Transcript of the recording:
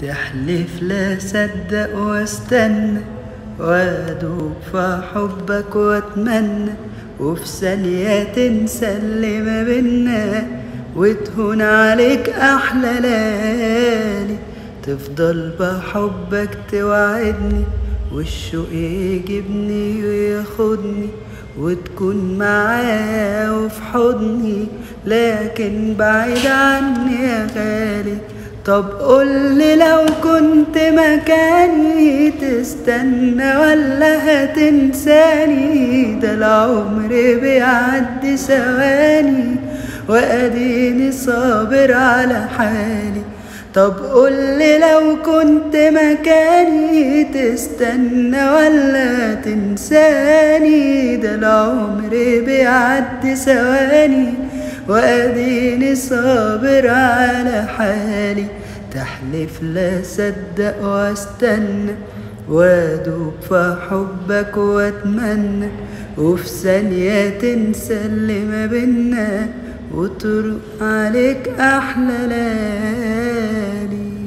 تحلف لا صدق واستنى وادوب في حبك واتمنى وفي ثانية تنسى اللي ما بينا وتهون عليك أحلى ليالي تفضل بحبك توعدني والشوق يجيبني وياخدني وتكون معاه وفي حضني لكن بعيد عني يا غالي طب قولي لو كنت مكاني تستنى ولا هتنساني ده العمر بيعدي ثواني واديني صابر على حالي طب قولي لو كنت مكاني تستنى ولا تنساني ده العمر بيعدي ثواني واديني صابر على حالي تحلف لا صدق واستنى وادوب في حبك واتمنى وفي ثانية تنسى اللي ما بينا وتروق عليك أحلى ليالي